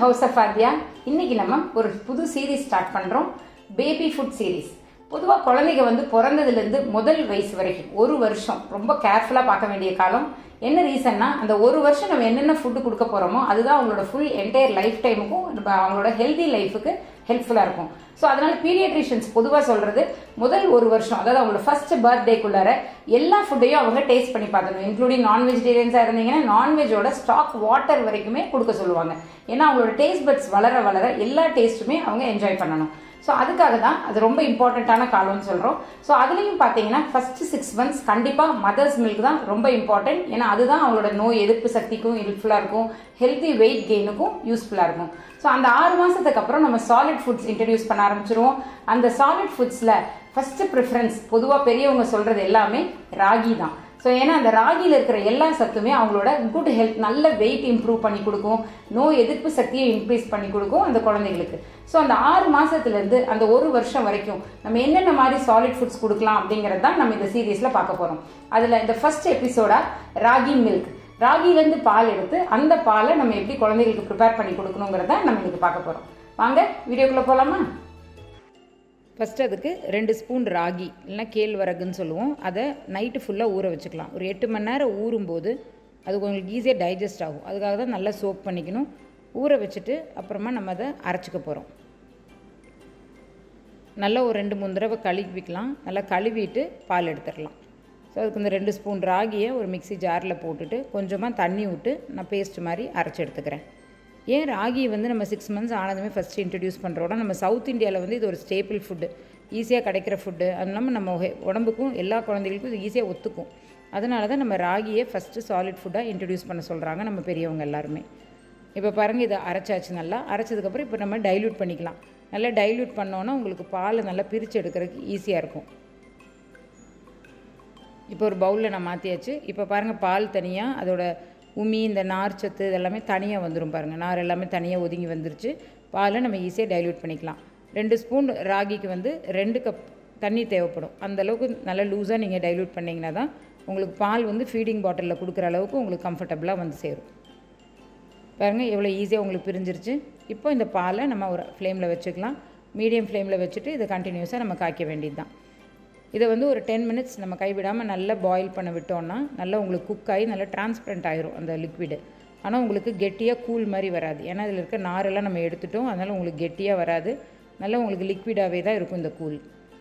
house of Adhya இன்னைக்கு நம்ம ஒரு புது சீரீஸ் ஸ்டார்ட் பண்றோம் பேபி ஃபுட் சீரீஸ் பொதுவாக குழந்தைங்க வந்து பிறந்ததுலேருந்து முதல் வயசு வரைக்கும் ஒரு வருஷம் ரொம்ப கேர்ஃபுல்லாக பார்க்க வேண்டிய காலம் என்ன ரீசன்னா அந்த ஒரு வருஷம் நம்ம என்னென்ன ஃபுட்டு கொடுக்க போகிறோமோ அதுதான் அவங்களோட ஃபுல் என்டையர் லைஃப் டைமுக்கும் அவங்களோட ஹெல்தி லைஃபுக்கு ஹெல்ப்ஃபுல்லாக இருக்கும் ஸோ அதனால பீடியட்ரிஷியன்ஸ் பொதுவாக சொல்றது முதல் ஒரு வருஷம் அதாவது அவங்களோட ஃபர்ஸ்ட் பர்த்டேக்குள்ளார எல்லா ஃபுட்டையும் அவங்க டேஸ்ட் பண்ணி பார்க்கணும் இன்க்ளூடிங் நான் வெஜிடேரியன்ஸாக இருந்தீங்கன்னா நான்வெஜோட ஸ்டாக் வாட்டர் வரைக்குமே கொடுக்க சொல்லுவாங்க ஏன்னா அவங்களோட டேஸ்ட் பட்ஸ் வளர வளர எல்லா டேஸ்ட்டுமே அவங்க என்ஜாய் பண்ணணும் ஸோ அதுக்காக தான் அது ரொம்ப இம்பார்ட்டண்ட்டான காலம்னு சொல்கிறோம் ஸோ அதுலேயும் பார்த்தீங்கன்னா ஃபர்ஸ்ட் சிக்ஸ் மந்த்ஸ் கண்டிப்பாக மதர்ஸ் மில்க் தான் ரொம்ப இம்பார்ட்டன்ட் ஏன்னா அதுதான் அவங்களோட நோய் எதிர்ப்பு சக்திக்கும் ஹெல்ப்ஃபுல்லாக இருக்கும் ஹெல்த்தி வெயிட் கெயினுக்கும் யூஸ்ஃபுல்லாக இருக்கும் ஸோ அந்த ஆறு மாதத்துக்கு அப்புறம் நம்ம சாலிட் ஃபுட்ஸ் இன்ட்ரடியூஸ் பண்ண ஆரம்பிச்சிருவோம் அந்த சாலிட் ஃபுட்ஸில் ஃபர்ஸ்ட் ப்ரிஃபரன்ஸ் பொதுவாக பெரியவங்க சொல்கிறது எல்லாமே ராகி தான் ஸோ ஏன்னா அந்த ராகியில் இருக்கிற எல்லா சத்துமே அவங்களோட குட் ஹெல்த் நல்ல வெயிட் இம்ப்ரூவ் பண்ணி கொடுக்கும் நோய் எதிர்ப்பு சக்தியை இன்க்ரீஸ் பண்ணி கொடுக்கும் அந்த குழந்தைங்களுக்கு ஸோ அந்த ஆறு மாசத்துலேருந்து அந்த ஒரு வருஷம் வரைக்கும் நம்ம என்னென்ன மாதிரி சாலிட் ஃபுட்ஸ் கொடுக்கலாம் அப்படிங்கிறது தான் நம்ம இந்த சீரீஸில் பார்க்க போகிறோம் அதில் இந்த ஃபர்ஸ்ட் எபிசோடா ராகி மில்க் ராகிலேருந்து பால் எடுத்து அந்த பாலை நம்ம எப்படி குழந்தைகளுக்கு ப்ரிப்பேர் பண்ணி கொடுக்கணுங்கிறத நம்ம இன்னைக்கு பார்க்க போகிறோம் வாங்க வீடியோக்குள்ளே போகலாமா ஃபஸ்ட் அதுக்கு ரெண்டு ஸ்பூன் ராகி இல்லைன்னா கேழ்வரகுன்னு சொல்லுவோம் அதை நைட்டு ஃபுல்லாக ஊற வச்சுக்கலாம் ஒரு எட்டு மணி நேரம் ஊறும்போது அது உங்களுக்கு ஈஸியாக டைஜஸ்ட் ஆகும் அதுக்காக தான் நல்லா சோப் பண்ணிக்கணும் ஊற வச்சுட்டு அப்புறமா நம்ம அதை அரைச்சிக்க போகிறோம் நல்லா ஒரு ரெண்டு மூணு தடவை கழுவிக்கலாம் நல்லா கழுவிட்டு பால் எடுத்துடலாம் ஸோ அதுக்கு இந்த ரெண்டு ஸ்பூன் ராகியை ஒரு மிக்சி ஜாரில் போட்டுட்டு கொஞ்சமாக தண்ணி விட்டு நான் பேஸ்ட் மாதிரி அரைச்சி எடுத்துக்கிறேன் ஏன் ராகி வந்து நம்ம சிக்ஸ் மந்த்ஸ் ஆனதுமே ஃபஸ்ட்டு இன்ட்ரடியூஸ் பண்ணுறோம்னா நம்ம சவுத் இந்தியாவில் வந்து இது ஒரு ஸ்டேபிள் ஃபுட்டு ஈஸியாக கிடைக்கிற ஃபுட்டு அது இல்லாமல் நம்ம உடம்புக்கும் எல்லா குழந்தைகளுக்கும் இது ஈஸியாக ஒத்துக்கும் அதனால தான் நம்ம ராகியை ஃபஸ்ட்டு சாலிட் ஃபுட்டாக இன்ட்ரடியூஸ் பண்ண சொல்கிறாங்க நம்ம பெரியவங்க எல்லாருமே இப்போ பாருங்கள் இதை அரைச்சாச்சு நல்லா அரைச்சதுக்கப்புறம் இப்போ நம்ம டைல்யூட் பண்ணிக்கலாம் நல்லா டைல்யூட் பண்ணோன்னா உங்களுக்கு பாலை நல்லா பிரித்து எடுக்கிறதுக்கு ஈஸியாக இருக்கும் இப்போ ஒரு பவுலில் நான் மாற்றியாச்சு இப்போ பாருங்கள் பால் தனியாக அதோட உமி இந்த நார் சத்து இதெல்லாமே தனியாக வந்துடும் பாருங்கள் நார் எல்லாமே தனியாக ஒதுங்கி வந்துருச்சு பாலை நம்ம ஈஸியாக டைல்யூட் பண்ணிக்கலாம் ரெண்டு ஸ்பூன் ராகிக்கு வந்து ரெண்டு கப் தண்ணி தேவைப்படும் அந்த அளவுக்கு நல்லா லூஸாக நீங்கள் டைல்யூட் பண்ணிங்கன்னா தான் உங்களுக்கு பால் வந்து ஃபீடிங் பாட்டிலில் கொடுக்குற அளவுக்கு உங்களுக்கு கம்ஃபர்டபுளாக வந்து சேரும் பாருங்கள் எவ்வளோ ஈஸியாக உங்களுக்கு பிரிஞ்சிருச்சு இப்போ இந்த பாலை நம்ம ஒரு ஃப்ளேமில் வச்சுக்கலாம் மீடியம் ஃப்ளேமில் வச்சுட்டு இதை கண்டினியூஸாக நம்ம காய்க்க வேண்டியது தான் இதை வந்து ஒரு டென் மினிட்ஸ் நம்ம கைவிடாமல் நல்லா பாயில் பண்ண விட்டோம்னா நல்லா உங்களுக்கு குக் ஆகி நல்லா டிரான்ஸ்பரண்ட் ஆயிரும் அந்த லிக்விடு ஆனால் உங்களுக்கு கெட்டியாக கூல் மாதிரி வராது ஏன்னா இதில் இருக்க நாரெல்லாம் நம்ம எடுத்துட்டோம் அதனால் உங்களுக்கு கெட்டியாக வராது நல்லா உங்களுக்கு லிக்விடாகவே தான் இருக்கும் இந்த கூல்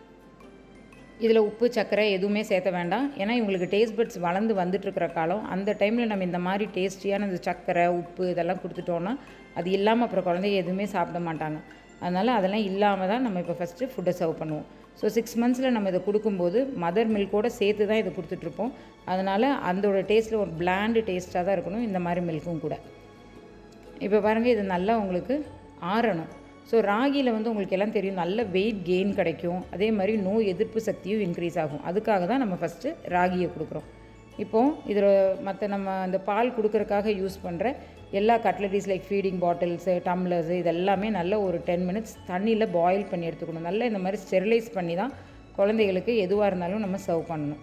இதில் உப்பு சர்க்கரை எதுவுமே சேர்த்த வேண்டாம் ஏன்னா இவங்களுக்கு டேஸ்ட் பட்ஸ் வளர்ந்து வந்துட்டுருக்கிற காலம் அந்த டைமில் நம்ம இந்த மாதிரி டேஸ்டியான இந்த சர்க்கரை உப்பு இதெல்லாம் கொடுத்துட்டோன்னா அது இல்லாமல் அப்புறம் குழந்தைங்க எதுவுமே சாப்பிட மாட்டாங்க அதனால் அதெல்லாம் இல்லாமல் தான் நம்ம இப்போ ஃபஸ்ட்டு ஃபுட்டை சர்வ் பண்ணுவோம் ஸோ சிக்ஸ் மந்த்ஸில் நம்ம இதை கொடுக்கும்போது மதர் மில்கோட சேர்த்து தான் இதை கொடுத்துட்ருப்போம் அதனால் அதோட டேஸ்ட்டில் ஒரு பிளாண்டு டேஸ்ட்டாக தான் இருக்கணும் இந்த மாதிரி மில்க்கும் கூட இப்போ பாருங்கள் இது நல்லா உங்களுக்கு ஆறணும் ஸோ ராகியில் வந்து உங்களுக்கு எல்லாம் தெரியும் நல்ல வெயிட் கெயின் கிடைக்கும் அதே மாதிரி நோய் எதிர்ப்பு சக்தியும் இன்க்ரீஸ் ஆகும் அதுக்காக தான் நம்ம ஃபஸ்ட்டு ராகியை கொடுக்குறோம் இப்போது இதில் மற்ற நம்ம அந்த பால் கொடுக்கறக்காக யூஸ் பண்ணுற எல்லா cutleries like feeding bottles tumblers இதெல்லாமே நல்ல ஒரு டென் மினிட்ஸ் தண்ணியில் பாயில் பண்ணி எடுத்துக்கணும் நல்லா இந்த மாதிரி ஸ்டெரிலைஸ் பண்ணி தான் குழந்தைகளுக்கு எதுவாக இருந்தாலும் நம்ம சர்வ் பண்ணணும்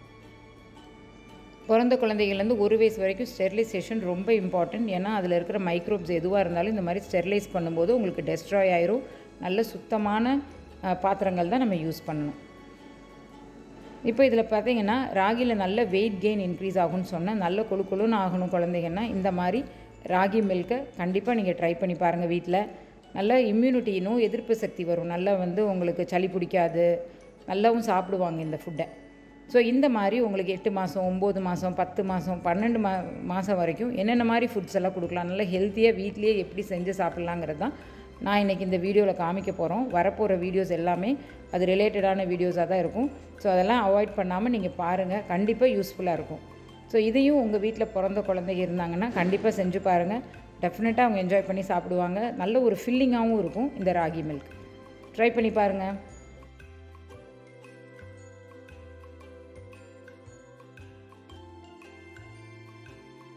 பிறந்த குழந்தைகள்லேருந்து ஒரு வயசு வரைக்கும் ஸ்டெரிலைசேஷன் ரொம்ப இம்பார்ட்டன்ட் ஏன்னா அதில் இருக்கிற மைக்ரோப்ஸ் எதுவாக இருந்தாலும் இந்த மாதிரி ஸ்டெரிலைஸ் பண்ணும்போது உங்களுக்கு டெஸ்ட்ராய் ஆயிரும் நல்ல சுத்தமான பாத்திரங்கள் தான் நம்ம யூஸ் பண்ணணும் இப்போ இதில் பார்த்தீங்கன்னா ராகியில் நல்ல வெயிட் கெயின் இன்க்ரீஸ் ஆகும்னு சொன்னால் நல்ல கொழு கொழுன்னு ஆகணும் குழந்தைங்கன்னா இந்த மாதிரி ராகி மில்கை கண்டிப்பாக நீங்கள் ட்ரை பண்ணி பாருங்கள் வீட்டில் நல்ல இம்யூனிட்டி நோய் எதிர்ப்பு சக்தி வரும் நல்லா வந்து உங்களுக்கு சளி பிடிக்காது நல்லாவும் சாப்பிடுவாங்க இந்த ஃபுட்டை ஸோ இந்த மாதிரி உங்களுக்கு எட்டு மாதம் ஒம்பது மாதம் பத்து மாதம் பன்னெண்டு மா மாதம் வரைக்கும் என்னென்ன மாதிரி ஃபுட்ஸ் எல்லாம் கொடுக்கலாம் நல்லா ஹெல்த்தியாக வீட்லேயே எப்படி செஞ்சு சாப்பிட்லாங்கிறது தான் நான் இன்றைக்கி இந்த வீடியோவில் காமிக்க போகிறோம் வரப்போகிற வீடியோஸ் எல்லாமே அது ரிலேட்டடான வீடியோஸாக தான் இருக்கும் ஸோ அதெல்லாம் அவாய்ட் பண்ணாமல் நீங்கள் பாருங்கள் கண்டிப்பாக யூஸ்ஃபுல்லாக இருக்கும் ஸோ இதையும் உங்கள் வீட்டில் பிறந்த குழந்தைங்க இருந்தாங்கன்னா கண்டிப்பாக செஞ்சு பாருங்கள் டெஃபினட்டாக அவங்க என்ஜாய் பண்ணி சாப்பிடுவாங்க நல்ல ஒரு ஃபில்லிங்காகவும் இருக்கும் இந்த ராகி மில்க் ட்ரை பண்ணி பாருங்கள்